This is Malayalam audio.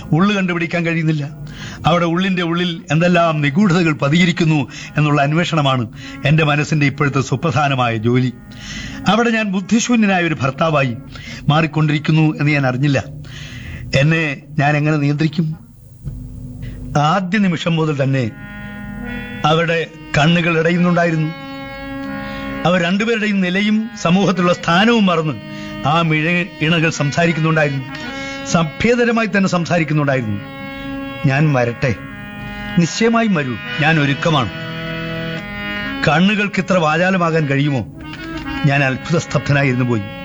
ഉള്ളു കണ്ടുപിടിക്കാൻ കഴിയുന്നില്ല അവിടെ ഉള്ളിന്റെ ഉള്ളിൽ എന്തെല്ലാം നിഗൂഢതകൾ പതിയിരിക്കുന്നു എന്നുള്ള അന്വേഷണമാണ് എന്റെ മനസ്സിന്റെ ഇപ്പോഴത്തെ സുപ്രധാനമായ ജോലി അവിടെ ഞാൻ ബുദ്ധിശൂന്യനായ ഒരു ഭർത്താവായി മാറിക്കൊണ്ടിരിക്കുന്നു എന്ന് ഞാൻ അറിഞ്ഞില്ല എന്നെ ഞാൻ എങ്ങനെ നിയന്ത്രിക്കും ആദ്യ നിമിഷം മുതൽ തന്നെ അവരുടെ കണ്ണുകൾ ഇടയുന്നുണ്ടായിരുന്നു അവർ രണ്ടുപേരുടെയും നിലയും സമൂഹത്തിലുള്ള സ്ഥാനവും മറന്ന് ആ മിഴ ഇണകൾ സംസാരിക്കുന്നുണ്ടായിരുന്നു സഭ്യതരമായി തന്നെ സംസാരിക്കുന്നുണ്ടായിരുന്നു ഞാൻ വരട്ടെ നിശ്ചയമായും വരൂ ഞാൻ ഒരുക്കമാണ് കണ്ണുകൾക്ക് ഇത്ര വാചാലമാകാൻ കഴിയുമോ ഞാൻ അത്ഭുത സ്തബ്ധനായിരുന്നു പോയി